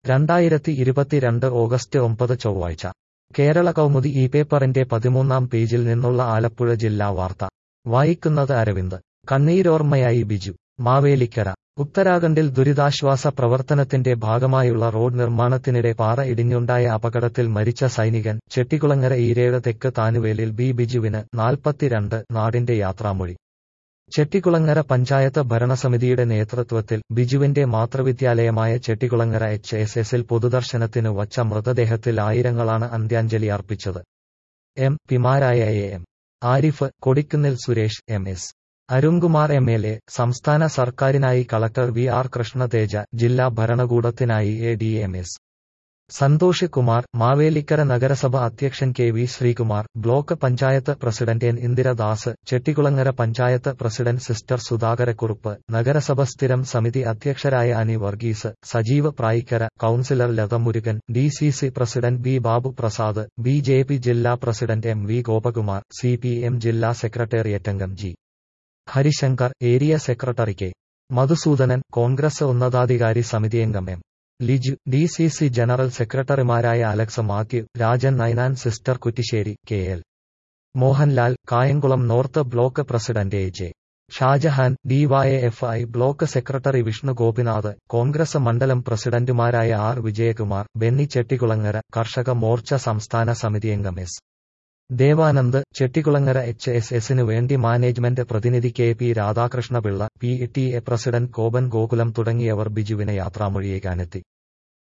രണ്ടായിരത്തി ഇരുപത്തിരണ്ട് ഓഗസ്റ്റ് ഒമ്പത് ചൊവ്വാഴ്ച കേരള കൗമുദി ഈ പേപ്പറിന്റെ പതിമൂന്നാം പേജിൽ നിന്നുള്ള ആലപ്പുഴ ജില്ലാ വാർത്ത വായിക്കുന്നത് അരവിന്ദ് കണ്ണീരോർമ്മയായി ബിജു മാവേലിക്കര ഉത്തരാഖണ്ഡിൽ ദുരിതാശ്വാസ പ്രവർത്തനത്തിന്റെ ഭാഗമായുള്ള റോഡ് നിർമ്മാണത്തിനിടെ പാറ ഇടിഞ്ഞുണ്ടായ അപകടത്തിൽ മരിച്ച സൈനികൻ ചെട്ടികുളങ്ങര ഈരേഴ് തെക്ക് താനുവേലിൽ ബി ബിജുവിന് നാൽപ്പത്തിരണ്ട് നാടിന്റെ യാത്രാമൊഴി ചെട്ടികുളങ്ങര പഞ്ചായത്ത് ഭരണസമിതിയുടെ നേതൃത്വത്തിൽ ബിജുവിന്റെ മാതൃവിദ്യാലയമായ ചെട്ടികുളങ്ങര എച്ച് എസ് എസിൽ പൊതുദർശനത്തിനു വച്ച മൃതദേഹത്തിൽ ആയിരങ്ങളാണ് അന്ത്യാഞ്ജലി അർപ്പിച്ചത് എം പിമാരായ A M Arif Kodikunnil Suresh M S Arunkumar M L A സംസ്ഥാന സർക്കാരിനായി കളക്ടർ വി ആർ കൃഷ്ണതേജ ജില്ലാ ഭരണകൂടത്തിനായി A D M S Santhosh Kumar Mavelikkara നഗരസഭ അധ്യക്ഷൻ K V Sreekumar block panchayat president N Indiradas Chettikulangara panchayat president sister Sudhakarakurup നഗരസഭ സ്ഥിരം സമിതി അധ്യക്ഷരായ Ani Varghese Sajeev Prayikkara councillor Latha Murugan D C C president B Babu Prasad B J P ജില്ലാ president M V Gopakumar C P M ജില്ലാ സെക്രട്ടേറിയറ്റ് അംഗം G Harishankar area secretary K Madhusoodanan Congress ഉന്നതാധികാരി സമിതി അംഗം M Liju D C C general സെക്രട്ടറിമാരായ Alex Mathew Rajan Ninan sister Kuttissery K L Mohanlal Kayamkulam north block president A J Shajahan DYFI block secretary Vishnu Gopinath Congress മണ്ഡലം പ്രസിഡന്റുമാരായ R Vijayakumar Benny Chettikulangara കർഷക മോർച്ച സംസ്ഥാന സമിതി അംഗം S Devanand Chettikulangara H S എസിനു വേണ്ടി മാനേജ്മെന്റ് പ്രതിനിധി K P Radhakrishnapillai P T A president Gopan Gokulam തുടങ്ങിയവർ ബിജുവിനെ യാത്രാമൊഴിയേക്കാനെത്തി